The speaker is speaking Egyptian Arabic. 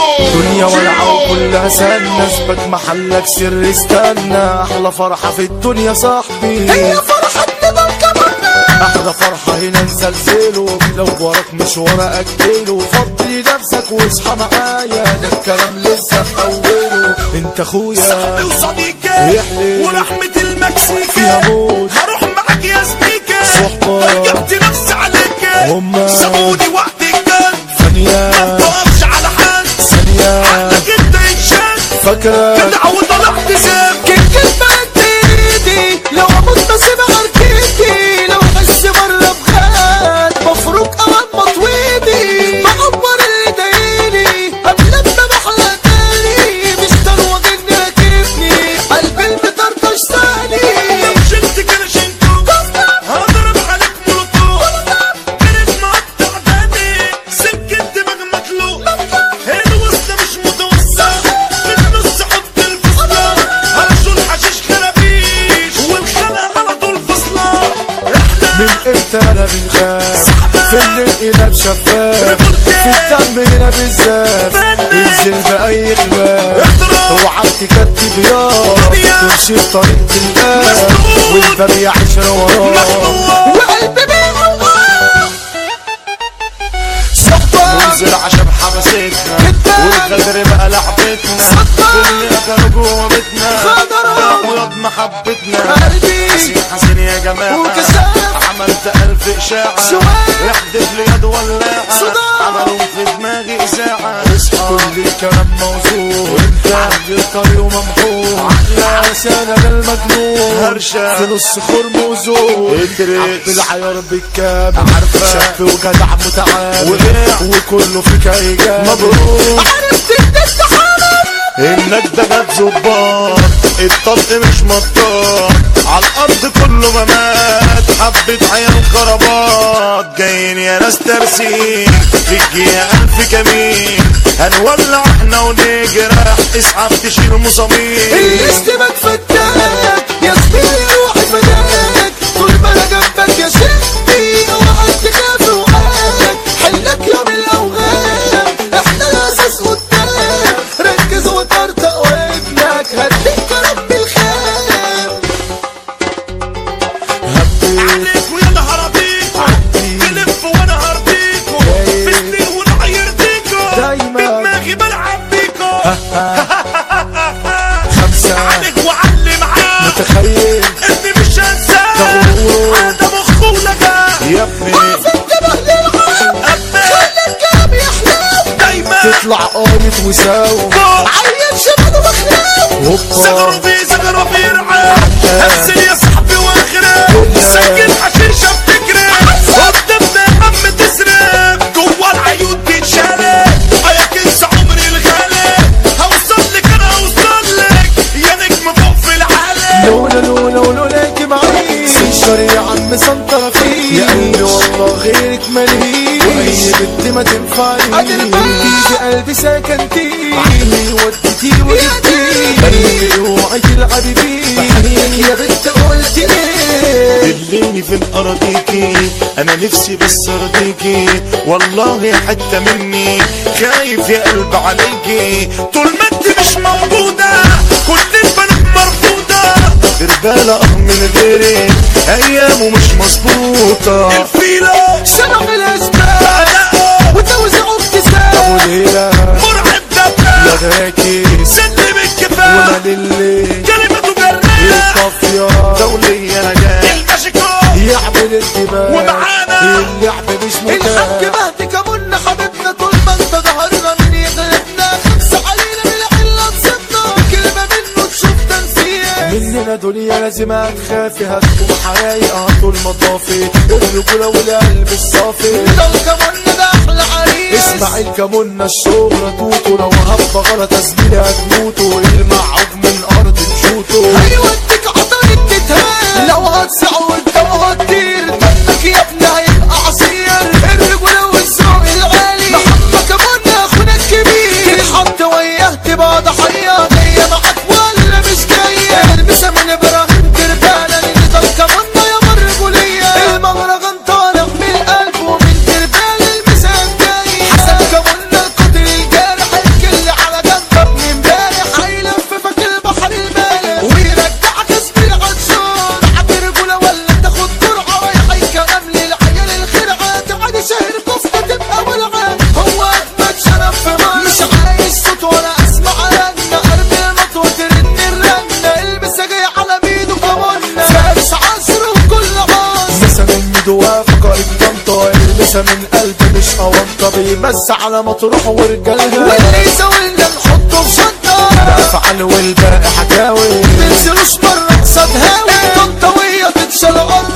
دنيا ولعة وكلها سنة اثبت محلك سر استنى احلى فرحة في الدنيا صاحبي هي فرحة نضال كمان احلى فرحة هنا نزلزله لو وراك مش ورا اجله فضي نفسك واصحى معايا ده الكلام لسه في اوله انت اخويا صاحبي وصديقي يحلي. ورحمة المكسيكي فيها موت. هروح معاك يا زميكي صحبة. رجعت نفسي عليك هما. سابوني وقت الجد ثانية ما بقفش على حد ثانية عقلك انت يتشد فاكرك جدع وطلعت زب كيك البلد ايدي لو اموت بسيب عركتي لو بس مرة بخات مفروك اغمض ويدي بعبر اللي دايلي قبل ما بحلى تاني مش ثروة اني راكبني قلبي المطرطش ثاني لو شلت كلاشينكو هضرب عليك مولوتوف كانت مقطع داني سكة دماغ مطلوب الوسطى مش متوسطة في النص حط الفصلة هرشوا الحشيش خرابيش والخلق على طول فصلة من احنا امتى انا بنخاف في الانقلاب شفاف في الدم هنا بالذات انزل باي خلاف اوعى تكتب يا تمشي في طريق الآن والباب يعيش وراه مخنوق وقلبي بيعوق صحبة منزل عشان حبستنا والغدر بقى لعبتنا كلنا كانوا جوه بيتنا خضرا. وياض محبتنا قلبي حسين حسين يا جماعة وكساف. عملت ألف إشاعة شوال. يحدف لي يد ولاعة صداع. عملوا في دماغي إذاعة كل الكلام موزون وانت عند الطريق وممحون عقل عشان أنا المجنون هرشة. في نص خرم وزون ادريس. بالعيار بالكامل عارفة. شاب وجدع متعامل وقع. وكله فيك إيجابي مبروك عرفت ان انت حرام انك ده جت ظباط الطلق مش مطاط على الارض كله ممات حبة عيال كربات جايين يا ناس ترسين فيك يا الف كمين هنولع احنا ونجرح اسعف تشيل مصامير الاستباك فتاك يا زميلي روحي فداك طول ما انا جنبك يا شدي اوعى تخاف وقاك حلك يوم الاوهام احنا الاساس قدام ركز وطرطق وابنك هديك رب الخام عليك ويا نهار ابيكو تلف وانا هربيكو في سنين ونعير ديكو دايما. بدماغي بلعب بيكو خمسة عليك وعلي معاك متخيل اني مش هنساك تغور. عدم اخولك يا ابني انتبه للعام خلي الكلام يحلو دايما تطلع قامت وساوي عيل شباب وخلاو زغروا هوبا في زغروا في رعاك انزل يا صاحبي واخرب سجل حشيشة بتكرب قدامنا هم تسرب جوا العيون تتشرب اياك انسى عمري الغالي هوصل لك انا هوصل لك يا نجم فوق في العالم لولا لولا ولولاك معي سنشر يا عم سنطر فيه يا قلبي والله غيرك ملهي واي بنت ما تنفعني أجل بقى. انتي في قلبي سكنتي عقلي وديتي وجبتي قلبي اوعي تلعبي بيه يا بنت قلت ايه دليني في الأراضيكي أنا نفسي بس أرضيكي والله حتة مني خايف يا قلب عليكي طول ما انت مش موجودة كل البنات مرفوضة رجالة أه من غيرك أيامه مش مظبوطة الفيلة سنة في الاسباب أداؤه وتوزعوا ابتسام وليلة مرعب يا دباب غاكي سلم الكفاح ولا للي كلمته جراح القافية دولية نجاح المشيكو يعمل الدماغ ومعانا. اللعب مش الحق متاح مهدي كمنا حبيبنا طول ما انت ظهرنا من يغلبنا خمسة علينا من العلة تصبنا كلمة منه تشوف تنسيق مننا دنيا لازم هتخافي هتكون حرايقة طول مطافي الرجولة والقلب الصافي ده الكمون ده احلى عريس اسمع الكمونة الشهرة توتو لو هبة غلط زميلي هتموتوا المعوج من أرض نشوتو هيوديك عطاري تتهان لو هتسع وانت وهتطير دمك يا ابني هيبقى عصير الرجولة والذوق العالي محمد كمون اخونا الكبير تتحط وياه تبقى ضحية جاية معاك ولا مش جاية المسا من ابراهيم تربانة اللي ده الكمون يا مرجولية المهرجان طالع من القلب ومن تربان المسا الجاي حسن كمون القاتل الجارح الكل الشارع فقرة طنطا المسا من قلب مش أونطة بيمس على مطروح ورجالها واللي يساوينا نحطه في شطة افعل والباقي حكاوي تنزلوش مرة قصاد هاوي طنطاوية تتشال أرض